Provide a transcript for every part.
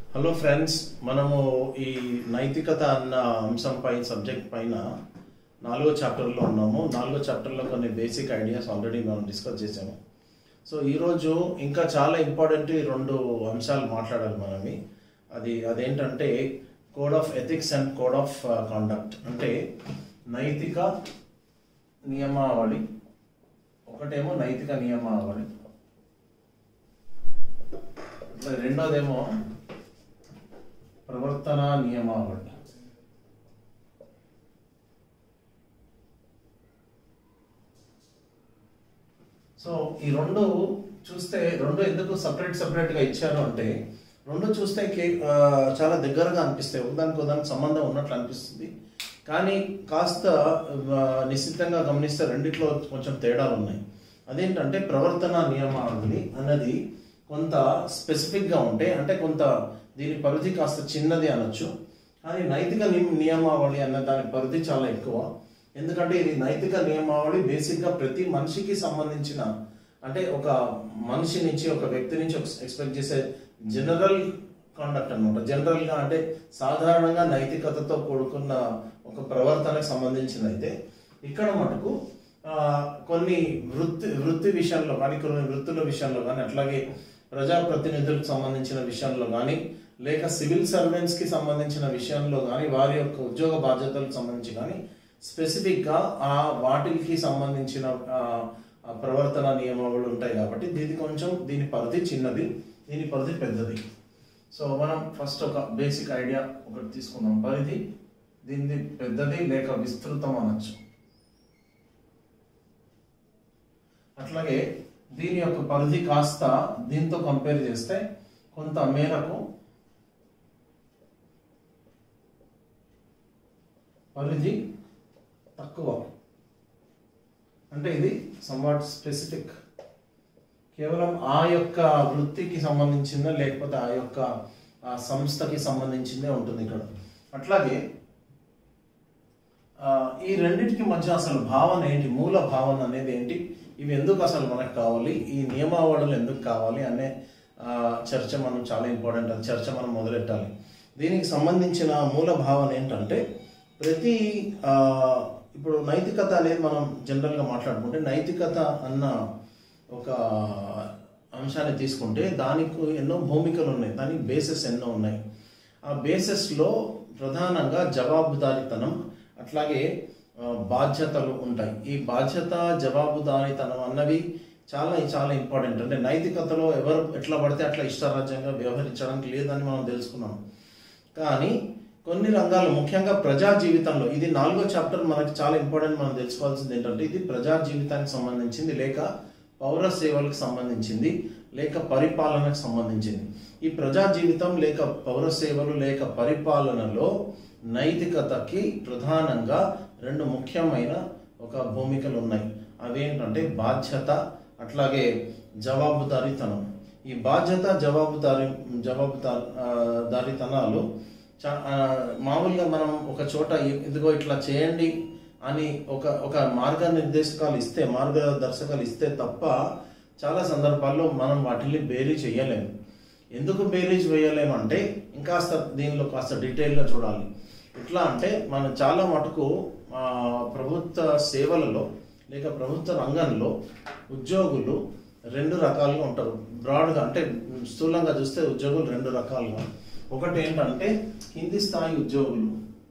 hello friends మనము ఈ నైతికత అన్న అంశం పై సబ్జెక్ట్ పైన నాలుగో చాప్టర్లో ఉన్నాము నాలుగో చాప్టర్లో కొన్ని బేసిక్ ఐడియాస్ ఆల్రెడీ మనం డిస్కస్ చేసాము సో ఈరోజు ఇంకా చాలా ఇంపార్టెంట్ ఈ రెండు అంశాలు మాట్లాడాలి మనమి అది అదేంటంటే code of ethics and code of conduct అంటే నైతిక నియమావళి ఒకటేమో నైతిక నియమావళి అట్లా రెండోదేమో ప్రవర్తన నియమావళి సో ఈ రెండు చూస్తే రెండు ఎందుకు సపరేట్ సపరేట్ గా ఇచ్చారు అంటే రెండు చూస్తే కే- ఆ, చాలా దగ్గరగా అనిపిస్తాయి ఒకదానికి ఒకదానికి సంబంధం ఉన్నట్లు అనిపిస్తుంది కానీ కాస్త ఆ, నిశ్చితంగా గమనిస్తే రెండిట్లో కొంచెం తేడాలు ఉన్నాయి అదేంటంటే ప్రవర్తన నియమావళి అన్నది కొంత స్పెసిఫిక్ గా ఉంటే అంటే కొంత దీని పరిధి కాస్త చిన్నది అనొచ్చు కానీ నైతిక నియ- నియమావళి అన్న దాని పరిధి చాలా ఎక్కువ ఎందుకంటే ఇది నైతిక నియమావళి బేసిక్ గా ప్రతి మనిషికి సంబంధించిన అంటే ఒక మనిషి నుంచి ఒక వ్యక్తి నుంచి ఎక్స్పెక్ట్ చేసే జనరల్ కాండక్ట్ అనమాట జనరల్ గా అంటే సాధారణంగా నైతికతతో కూడుకున్న ఒక ప్రవర్తనకు సంబంధించిన అయితే ఇక్కడ మటుకు ఆ, కొన్ని వృత్తి వృత్తి విషయంలో కానీ కొన్ని వృత్తుల విషయంలో కానీ అట్లాగే ప్రజాప్రతినిధులకు సంబంధించిన విషయంలో కానీ లేక సివిల్ సర్వెంట్స్ కి సంబంధించిన విషయంలో కానీ వారి యొక్క ఉద్యోగ బాధ్యతలకు సంబంధించి కానీ స్పెసిఫిక్ గా ఆ వాటికి సంబంధించిన ఆ, ఆ ప్రవర్తన నియమావళి ఉంటాయి కాబట్టి దీని కొంచెం దీని పరిధి చిన్నది దీని పరిధి పెద్దది సో మనం ఫస్ట్ ఒక బేసిక్ ఐడియా ఒకటి తీసుకుందాం పరిధి దీనిది పెద్దది లేక విస్తృతం అనొచ్చు అట్లాగే దీని యొక్క పరిధి కాస్త దీంతో కంపేర్ చేస్తే కొంత మేరకు పరిధి తక్కువ అంటే ఇది సంవాట్ స్పెసిఫిక్ కేవలం ఆ యొక్క వృత్తికి సంబంధించిందే లేకపోతే ఆ యొక్క ఆ సంస్థకి సంబంధించిందే ఉంటుంది ఇక్కడ అట్లాగే ఆ, ఈ రెండింటికి మధ్య అసలు భావన ఏంటి మూల భావన అనేది ఏంటి ఇవి ఎందుకు అసలు మనకు కావాలి ఈ నియమావళులు ఎందుకు కావాలి అనే ఆ, చర్చ మనం చాలా ఇంపార్టెంట్ అది చర్చ మనం మొదలెట్టాలి దీనికి సంబంధించిన మూల భావన ఏంటంటే ప్రతి ఆ, ఇప్పుడు నైతికత అనేది మనం జనరల్గా మాట్లాడుకుంటే నైతికత అన్న ఒక అంశాన్ని తీసుకుంటే దానికి ఎన్నో భూమికలు ఉన్నాయి దానికి బేసెస్ ఎన్నో ఉన్నాయి ఆ బేసెస్లో ప్రధానంగా జవాబుదారీతనం అట్లాగే ఆ, బాధ్యతలు ఉంటాయి ఈ బాధ్యత జవాబుదారీతనం అన్నవి చాలా చాలా ఇంపార్టెంట్ అంటే నైతికతలో ఎవరు ఎట్లా పడితే అట్లా ఇష్టారాజ్యంగా వ్యవహరించడానికి లేదని మనం తెలుసుకున్నాం కానీ కొన్ని రంగాలు ముఖ్యంగా ప్రజా జీవితంలో ఇది నాలుగో చాప్టర్ మనకి చాలా ఇంపార్టెంట్ మనం తెలుసుకోవాల్సింది ఏంటంటే ఇది ప్రజా జీవితానికి సంబంధించింది లేక పౌర సేవలకు సంబంధించింది లేక పరిపాలనకు సంబంధించింది ఈ ప్రజా జీవితం లేక పౌర సేవలు లేక పరిపాలనలో నైతికతకి ప్రధానంగా రెండు ముఖ్యమైన ఒక భూమికలు ఉన్నాయి అవేంటంటే బాధ్యత అట్లాగే జవాబుదారీతనం ఈ బాధ్యత జవాబుదారి జవాబుదారి ఆ, దారీతనాలు చా- ఆ, మామూలుగా మనం ఒక చోట ఇ- ఇదిగో ఇట్లా చేయండి అని ఒక ఒక మార్గనిర్దేశకాలు ఇస్తే మార్గదర్శకాలు ఇస్తే తప్ప చాలా సందర్భాల్లో మనం వాటిని బేరీ చేయలేము ఎందుకు బేరీజ్ వేయలేమంటే ఇంకాస్త దీనిలో కాస్త డీటెయిల్గా చూడాలి ఎట్లా అంటే మనం చాలా మటుకు ఆ, ప్రభుత్వ సేవలలో లేక ప్రభుత్వ రంగంలో ఉద్యోగులు రెండు రకాలుగా ఉంటారు బ్రాడ్గా అంటే స్థూలంగా చూస్తే ఉద్యోగులు రెండు రకాలుగా ఒకటి ఏంటంటే కింది స్థాయి ఉద్యోగులు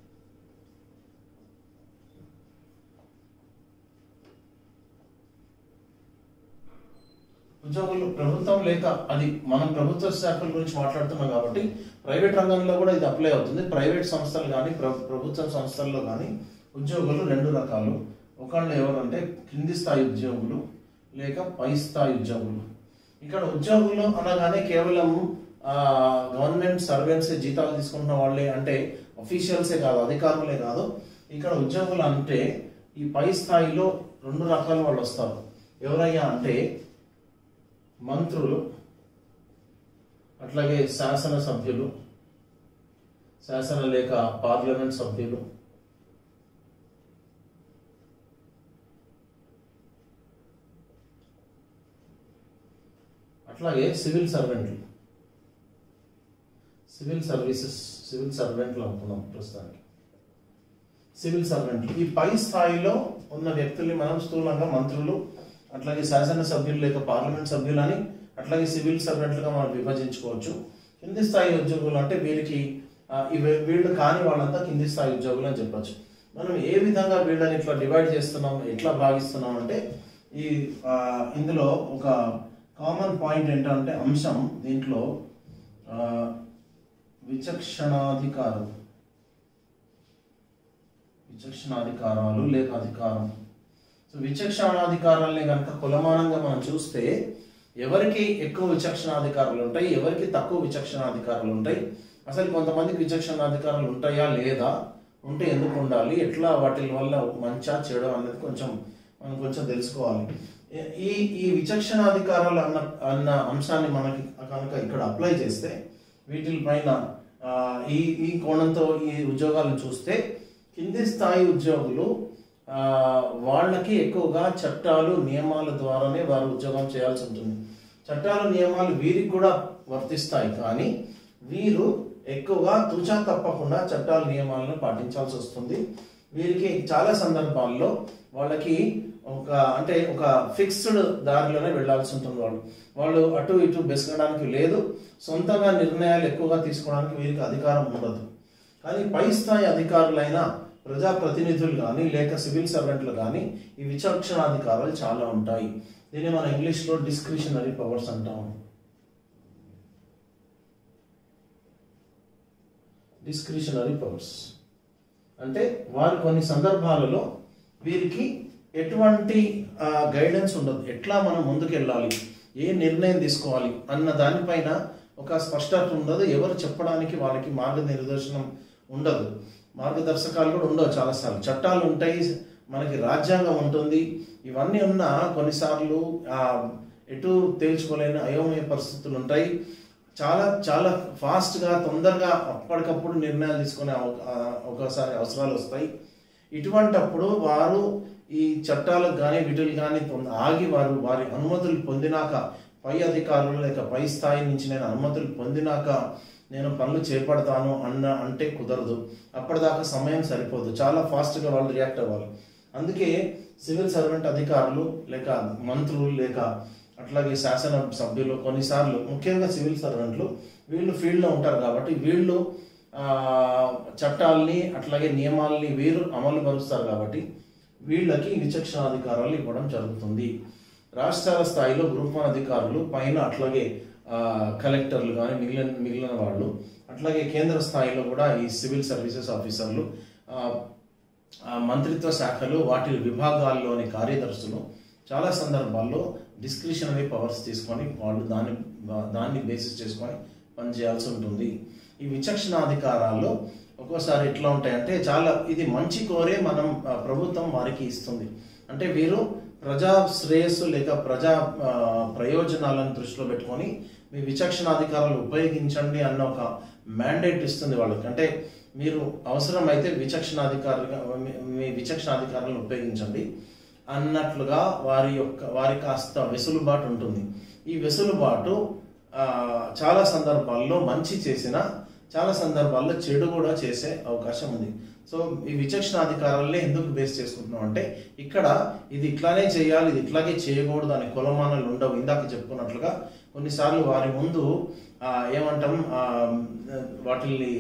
ఉద్యోగులు ప్రభుత్వం లేక అది మనం ప్రభుత్వ శాఖల గురించి మాట్లాడుతున్నాం కాబట్టి ప్రైవేట్ రంగంలో కూడా ఇది అప్లై అవుతుంది ప్రైవేట్ సంస్థలు కానీ ప్రభుత్వ సంస్థల్లో కానీ ఉద్యోగులు రెండు రకాలు ఒకళ్ళు ఎవరంటే కింది స్థాయి ఉద్యోగులు లేక పై స్థాయి ఉద్యోగులు ఇక్కడ ఉద్యోగులు అనగానే కేవలం గవర్నమెంట్ సర్వెంట్స్ జీతాలు తీసుకుంటున్న వాళ్ళే అంటే అఫీషియల్సే కాదు అధికారులే కాదు ఇక్కడ ఉద్యోగులు అంటే ఈ పై స్థాయిలో రెండు రకాల వాళ్ళు వస్తారు ఎవరయ్యా అంటే మంత్రులు అట్లాగే శాసన సభ్యులు శాసన లేక పార్లమెంట్ సభ్యులు అట్లాగే సివిల్ సర్వెంట్లు సివిల్ సర్వీసెస్ సివిల్ సర్వెంట్లు అనుకున్నాం ప్రస్తుతానికి సివిల్ సర్వెంట్లు ఈ పై స్థాయిలో ఉన్న వ్యక్తుల్ని మనం స్థూలంగా మంత్రులు అట్లాగే శాసనసభ్యులు లేక పార్లమెంట్ సభ్యులు అని అట్లాగే సివిల్ సర్వెంట్లుగా మనం విభజించుకోవచ్చు కింది స్థాయి ఉద్యోగులు అంటే వీరికి ఆ, ఇవి వీళ్ళు కాని వాళ్ళంతా కింది స్థాయి ఉద్యోగులు అని చెప్పొచ్చు మనం ఏ విధంగా వీళ్ళని ఇట్లా డివైడ్ చేస్తున్నాం ఎట్లా భాగిస్తున్నాం అంటే ఈ ఆ, ఇందులో ఒక కామన్ పాయింట్ ఏంటంటే అంశం దీంట్లో ఆ, విచక్షణాధికారం విచక్షణాధికారాలు లేక అధికారం సో విచక్షణాధికారాలని కనుక కులమానంగా మనం చూస్తే ఎవరికి ఎక్కువ విచక్షణాధికారాలు ఉంటాయి ఎవరికి తక్కువ విచక్షణాధికారాలు ఉంటాయి అసలు కొంతమందికి విచక్షణాధికారాలు ఉంటాయా లేదా ఉంటే ఎందుకు ఉండాలి ఎట్లా వాటి వల్ల మంచా చెడు అనేది కొంచెం మనం కొంచెం తెలుసుకోవాలి ఈ ఈ విచక్షణాధికారాలు అన్న అన్న అంశాన్ని మనకి కనుక ఇక్కడ అప్లై చేస్తే వీటిపైన ఆ, ఈ ఈ కోణంతో ఈ ఉద్యోగాలను చూస్తే కింది స్థాయి ఉద్యోగులు ఆ, వాళ్ళకి ఎక్కువగా చట్టాలు నియమాల ద్వారానే వారు ఉద్యోగం చేయాల్సి ఉంటుంది చట్టాలు నియమాలు వీరికి కూడా వర్తిస్తాయి కానీ వీరు ఎక్కువగా తుచా తప్పకుండా చట్టాల నియమాలను పాటించాల్సి వస్తుంది వీరికి చాలా సందర్భాల్లో వాళ్ళకి ఒక అంటే ఒక ఫిక్స్డ్ దారిలోనే వెళ్ళాల్సి ఉంటుంది వాళ్ళు వాళ్ళు అటు ఇటు బెసకడానికి లేదు సొంతంగా నిర్ణయాలు ఎక్కువగా తీసుకోవడానికి వీరికి అధికారం ఉండదు కానీ పై స్థాయి అధికారులైన ప్రజాప్రతినిధులు కానీ లేక సివిల్ సర్వెంట్లు కానీ ఈ విచక్షణాధికారాలు చాలా ఉంటాయి దీన్ని మన ఇంగ్లీష్లో డిస్క్రిషనరీ పవర్స్ అంటాం డిస్క్రిషనరీ పవర్స్ అంటే వారు కొన్ని సందర్భాలలో వీరికి ఎటువంటి గైడెన్స్ ఉండదు ఎట్లా మనం ముందుకు వెళ్ళాలి ఏ నిర్ణయం తీసుకోవాలి అన్న దానిపైన ఒక స్పష్టత ఉండదు ఎవరు చెప్పడానికి వాళ్ళకి మార్గనిర్దేశనం ఉండదు మార్గదర్శకాలు కూడా ఉండవు చాలాసార్లు చట్టాలు ఉంటాయి మనకి రాజ్యాంగం ఉంటుంది ఇవన్నీ ఉన్నా కొన్నిసార్లు ఆ, ఎటు తేల్చుకోలేని అయోమయ పరిస్థితులు ఉంటాయి చాలా చాలా ఫాస్ట్గా తొందరగా అప్పటికప్పుడు నిర్ణయాలు తీసుకునే అవ- ఆ, ఒకసారి అవసరాలు వస్తాయి ఇటువంటప్పుడు వారు ఈ చట్టాలకు కానీ వీటికి కానీ తొంద- ఆగి వారు వారి అనుమతులు పొందినాక పై అధికారులు లేక పై స్థాయి నుంచి నేను అనుమతులు పొందినాక నేను పనులు చేపడతాను అన్న అంటే కుదరదు అప్పటిదాకా సమయం సరిపోదు చాలా ఫాస్ట్గా వాళ్ళు రియాక్ట్ అవ్వాలి అందుకే సివిల్ సర్వెంట్ అధికారులు లేక మంత్రులు లేక అట్లాగే శాసన సభ్యులు కొన్నిసార్లు ముఖ్యంగా సివిల్ సర్వెంట్లు వీళ్ళు ఫీల్డ్లో ఉంటారు కాబట్టి వీళ్ళు ఆ, చట్టాలని అట్లాగే నియమాలని వీరు అమలు పరుస్తారు కాబట్టి వీళ్ళకి విచక్షణాధికారాలు ఇవ్వడం జరుగుతుంది రాష్ట్రాల స్థాయిలో గ్రూప్ వన్ అధికారులు పైన అట్లాగే ఆ, కలెక్టర్లు కానీ మిగిలిన మిగిలిన వాళ్ళు అట్లాగే కేంద్ర స్థాయిలో కూడా ఈ సివిల్ సర్వీసెస్ ఆఫీసర్లు ఆ, ఆ మంత్రిత్వ శాఖలు వాటి విభాగాల్లోని కార్యదర్శులు చాలా సందర్భాల్లో డిస్క్రిషనరీ పవర్స్ తీసుకొని వాళ్ళు దాన్ని దాన్ని బేసిస్ చేసుకొని పనిచేయాల్సి ఉంటుంది ఈ విచక్షణ అధికారాల్లో ఒక్కోసారి ఎట్లా ఉంటాయంటే చాలా ఇది మంచి కోరే మనం ఆ, ప్రభుత్వం వారికి ఇస్తుంది అంటే వీరు ప్రజా శ్రేయస్సు లేక ప్రజా ఆ, ప్రయోజనాలను దృష్టిలో పెట్టుకొని మీ విచక్షణాధికారాలు ఉపయోగించండి అన్న ఒక మ్యాండేట్ ఇస్తుంది వాళ్ళకి అంటే మీరు అవసరమైతే విచక్షణాధికారులుగా మీ- మీ విచక్షణాధికారాలను ఉపయోగించండి అన్నట్లుగా వారి యొక్క వారి కాస్త వెసులుబాటు ఉంటుంది ఈ వెసులుబాటు ఆ, చాలా సందర్భాల్లో మంచి చేసిన చాలా సందర్భాల్లో చెడు కూడా చేసే అవకాశం ఉంది సో ఈ విచక్షణ అధికారాలనే ఎందుకు బేస్ చేసుకుంటున్నాం అంటే ఇక్కడ ఇది ఇట్లానే చేయాలి ఇది ఇట్లాగే చేయకూడదు అనే కులమానాలు ఉండవు ఇందాక చెప్పుకున్నట్లుగా కొన్నిసార్లు వారి ముందు ఆ, ఏమంటాం ఆ, వాటిల్ని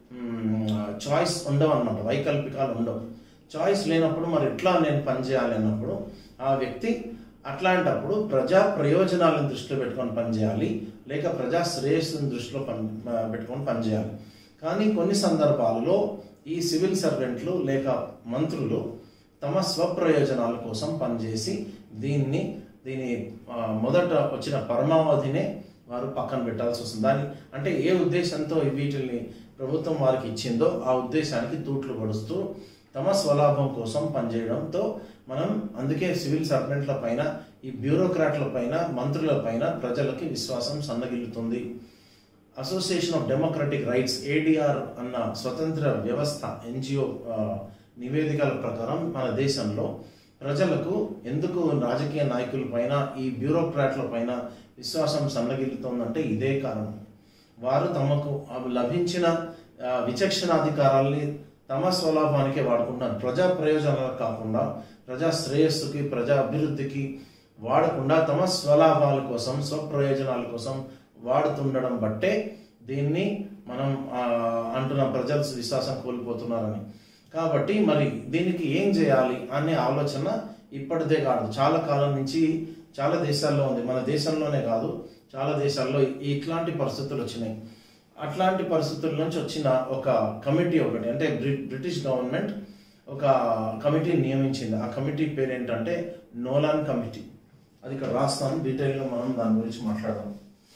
చాయిస్ ఉండవు అనమాట వైకల్పికాలు ఉండవు చాయిస్ లేనప్పుడు మరి ఎట్లా నేను పని చేయాలి అన్నప్పుడు ఆ వ్యక్తి అట్లాంటప్పుడు ప్రజా ప్రయోజనాలను దృష్టిలో పెట్టుకొని పనిచేయాలి లేక ప్రజా శ్రేయస్సును దృష్టిలో పని ఆ, పెట్టుకొని పనిచేయాలి కానీ కొన్ని సందర్భాలలో ఈ సివిల్ సర్వెంట్లు లేక మంత్రులు తమ స్వప్రయోజనాల కోసం పనిచేసి దీన్ని దీని ఆ, మొదట వచ్చిన పరమావధినే వారు పక్కన పెట్టాల్సి వస్తుంది దాని అంటే ఏ ఉద్దేశంతో వీటిని ప్రభుత్వం వారికి ఇచ్చిందో ఆ ఉద్దేశానికి తూట్లు పడుస్తూ తమ స్వలాభం కోసం పనిచేయడంతో మనం అందుకే సివిల్ సర్వెంట్ల పైన ఈ బ్యూరోక్రాట్ల పైన మంత్రుల పైన ప్రజలకి విశ్వాసం సన్నగిల్లుతుంది Association of Democratic Rights ADR అన్న స్వతంత్ర వ్యవస్థ ఎన్జిఓ నివేదికల ప్రకారం మన దేశంలో ప్రజలకు ఎందుకు రాజకీయ నాయకుల పైన ఈ బ్యూరోక్రాట్ల పైన విశ్వాసం సన్నగిల్లుతోందంటే ఇదే కారణం వారు తమకు లభించిన ఆ, విచక్షణాధికారాల్ని తమ స్వలాభానికే వాడుకుంటున్నారు ప్రజా ప్రయోజనాలకు కాకుండా ప్రజా శ్రేయస్సుకి ప్రజా అభివృద్ధికి వాడకుండా తమ స్వలాభాల కోసం స్వప్రయోజనాల కోసం వాడుతుండడం బట్టే దీన్ని మనం ఆ, అంటున్న ప్రజలు విశ్వాసం కోల్పోతున్నారని కాబట్టి మరి దీనికి ఏం చేయాలి అనే ఆలోచన ఇప్పటిదే కాదు చాలా కాలం నుంచి చాలా దేశాల్లో ఉంది మన దేశంలోనే కాదు చాలా దేశాల్లో ఇట్లాంటి పరిస్థితులు వచ్చినాయి అట్లాంటి పరిస్థితుల నుంచి వచ్చిన ఒక కమిటీ ఒకటి అంటే బ్రి- బ్రిటిష్ గవర్నమెంట్ ఒక కమిటీ నియమించింది ఆ కమిటీ పేరు ఏంటంటే నోలాన్ కమిటీ అది ఇక్కడ రాస్తాను డీటెయిల్గా మనం దాని గురించి మాట్లాడదాం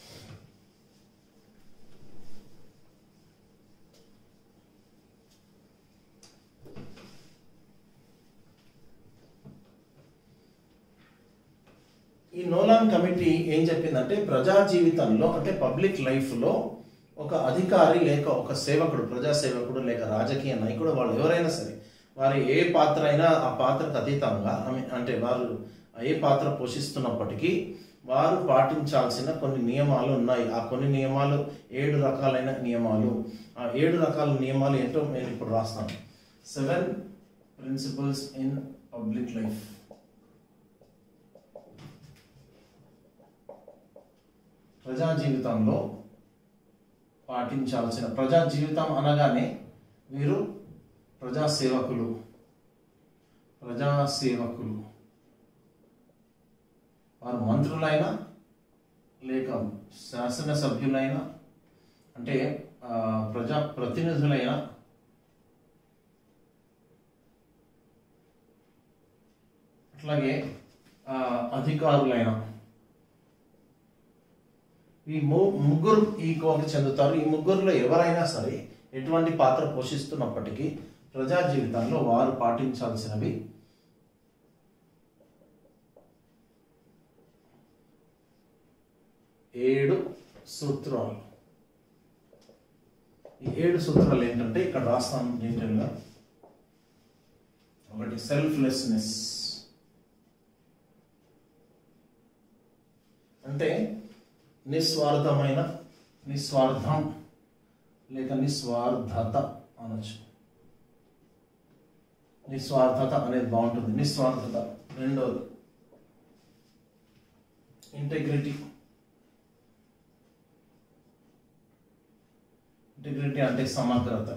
ఈ నోలాన్ కమిటీ ఏం చెప్పిందంటే ప్రజా జీవితంలో అంటే పబ్లిక్ లైఫ్లో ఒక అధికారి లేక ఒక సేవకుడు ప్రజా సేవకుడు లేక రాజకీయ నాయకుడు వాళ్ళు ఎవరైనా సరే వారి ఏ పాత్ర అయినా ఆ పాత్రకు అతీతంగా I mean, అంటే వారు ఏ పాత్ర పోషిస్తున్నప్పటికీ వారు పాటించాల్సిన కొన్ని నియమాలు ఉన్నాయి ఆ కొన్ని నియమాలు ఏడు రకాలైన నియమాలు ఆ ఏడు రకాల నియమాలు ఏంటో నేను ఇప్పుడు రాస్తాను seven principles in public life ప్రజా జీవితంలో పాటించాల్సిన ప్రజా జీవితం అనగానే వీరు ప్రజా సేవకులు ప్రజా సేవకులు వారు మంత్రులైనా లేక శాసనసభ్యులైనా అంటే ఆ, ప్రజా ప్రతినిధులైనా అట్లాగే ఆ, అధికారులైనా ఈ ము- ముగ్గురు ఈ కోవకి చెందుతారు ఈ ముగ్గురులో ఎవరైనా సరే ఎటువంటి పాత్ర పోషిస్తున్నప్పటికీ ప్రజా జీవితంలో వారు పాటించాల్సినవి ఏడు సూత్రాలు ఈ ఏడు సూత్రాలు ఏంటంటే ఇక్కడ రాస్తాను డీటెయిల్గా ఒకటి సెల్ఫ్లెస్నెస్ అంటే నిస్వార్థమైన నిస్వార్థం లేక నిస్వార్థత అనొచ్చు నిస్వార్థత అనేది బాగుంటుంది నిస్వార్థత రెండోది ఇంటెగ్రిటీ ఇంటెగ్రిటీ అంటే సమగ్రత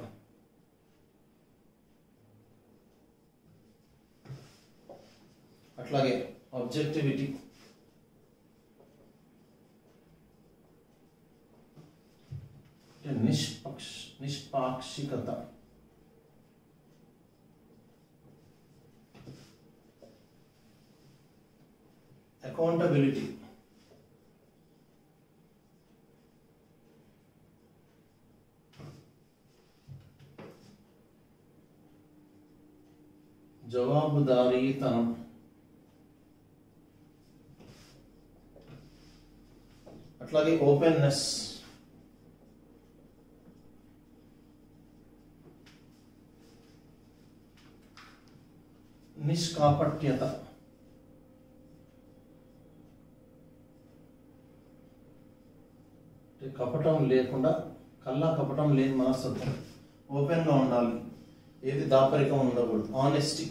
అట్లాగే ఆబ్జెక్టివిటీ అంటే నిష్పక్ష నిష్పాక్షికత అకౌంటబిలిటీ జవాబుదారీతనం అట్లాగే ఓపెన్నెస్ నిష్కాపట్యత అంటే కపటం లేకుండా కల్లా కపటం లేని మనస్తత్వం ఓపెన్గా ఉండాలి ఏది దాపరికం ఉండకూడదు ఆనెస్టీ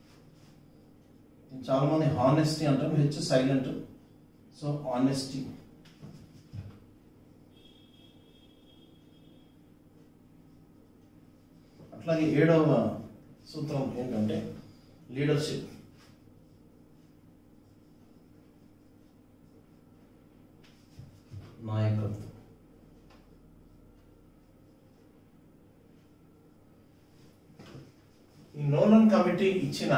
చాలా మంది హానెస్టీ అంటాం హెచ్ సైలెంట్ సో ఆనెస్టీ అట్లాగే ఏడవ సూత్రం ఏంటంటే లీడర్షిప్ నాయకత్వం ఈ నోలన్ కమిటీ ఇచ్చిన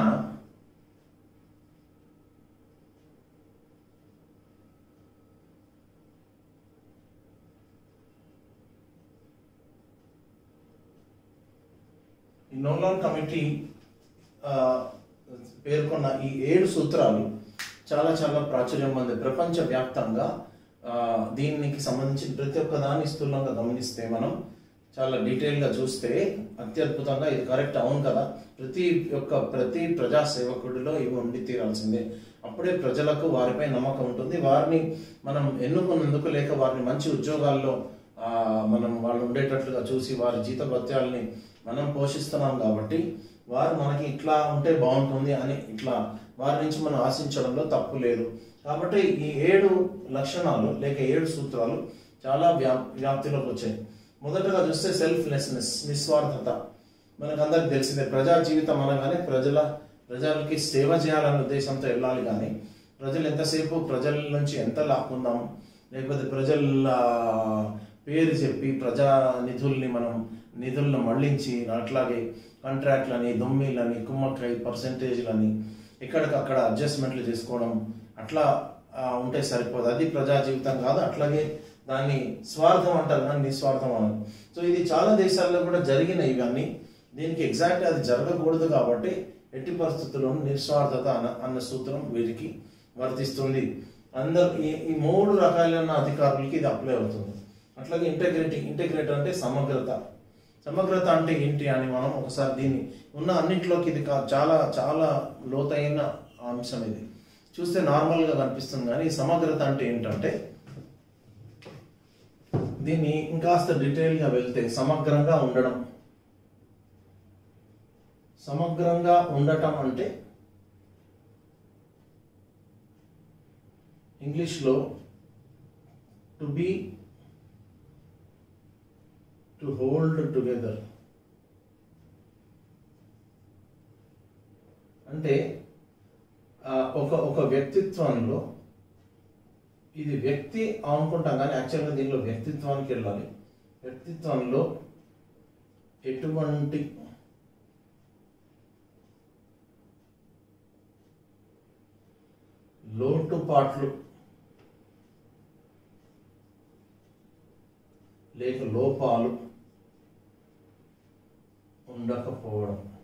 ఈ నోలాన్ కమిటీ ఆ, పేర్కొన్న ఈ ఏడు సూత్రాలు చాలా చాలా ప్రాచుర్యం పొంది ప్రపంచ వ్యాప్తంగా ఆ, దీనికి సంబంధించిన ప్రతి ఒక్క దాన్ని స్థూలంగా గమనిస్తే మనం చాలా డీటెయిల్గా చూస్తే అత్యద్భుతంగా ఇది కరెక్ట్ అవును కదా ప్రతి ఒక్క ప్రతి ప్రజా సేవకుడిలో ఇవి ఉండి తీరాల్సిందే అప్పుడే ప్రజలకు వారిపై నమ్మకం ఉంటుంది వారిని మనం ఎన్నుకున్నందుకు లేక వారిని మంచి ఉద్యోగాల్లో ఆ, మనం వాళ్ళు ఉండేటట్లుగా చూసి వారి జీతభత్యాలని మనం పోషిస్తున్నాం కాబట్టి వారు మనకి ఇట్లా ఉంటే బాగుంటుంది అని ఇట్లా వారి నుంచి మనం ఆశించడంలో తప్పు లేదు కాబట్టి ఈ ఏడు లక్షణాలు లేక ఏడు సూత్రాలు చాలా వ్యా వ్యాప్తిలోకి వచ్చాయి మొదటగా చూస్తే సెల్ఫ్లెస్నెస్ నిస్వార్థత మనకందరికి తెలిసిందే ప్రజా జీవితం అనగానే ప్రజల ప్రజలకి సేవ చేయాలనే ఉద్దేశంతో వెళ్ళాలి కానీ ప్రజలు ఎంతసేపు ప్రజల నుంచి ఎంత లాక్కుందాం లేకపోతే ప్రజల పేరు చెప్పి ప్రజా నిధుల్ని మనం నిధులను మళ్లించి అట్లాగే కాంట్రాక్ట్లని దొమ్మిలని కుమ్మక్కై పర్సంటేజ్లని ఎక్కడికక్కడ అడ్జస్ట్మెంట్లు చేసుకోవడం అట్లా ఆ, ఉంటే సరిపోదు అది ప్రజా జీవితం కాదు అట్లాగే దాన్ని స్వార్థం అంటారు కానీ నిస్వార్థం అనరు సో ఇది చాలా దేశాల్లో కూడా జరిగినాయి ఇవన్నీ దీనికి ఎగ్జాక్ట్ అది జరగకూడదు కాబట్టి ఎట్టి పరిస్థితుల్లోనూ నిస్వార్థత అన్న అన్న సూత్రం వీరికి వర్తిస్తుంది అందరు ఈ ఈ మూడు రకాలైన అధికారులకి ఇది అప్లై అవుతుంది అట్లాగే ఇంటగ్రిటీ ఇంటగ్రిటీ అంటే సమగ్రత సమగ్రత అంటే ఏంటి అని మనం ఒకసారి దీన్ని ఉన్న అన్నింటిలోకి ఇది కా- చాలా చాలా లోతైన అంశం ఇది చూస్తే నార్మల్గా కనిపిస్తుంది కానీ ఈ సమగ్రత అంటే ఏంటంటే దీన్ని ఇంకాస్త డీటెయిల్గా వెళ్తే సమగ్రంగా ఉండడం సమగ్రంగా ఉండటం అంటే ఇంగ్లీష్లో to be to hold together అంటే ఆ, ఒక ఒక వ్యక్తిత్వంలో ఇది వ్యక్తి అనుకుంటాం కానీ యాక్చువల్గా దీనిలో వ్యక్తిత్వానికి వెళ్ళాలి వ్యక్తిత్వంలో ఎటువంటి లోటుపాట్లు లేక లోపాలు ఉండకపోవడం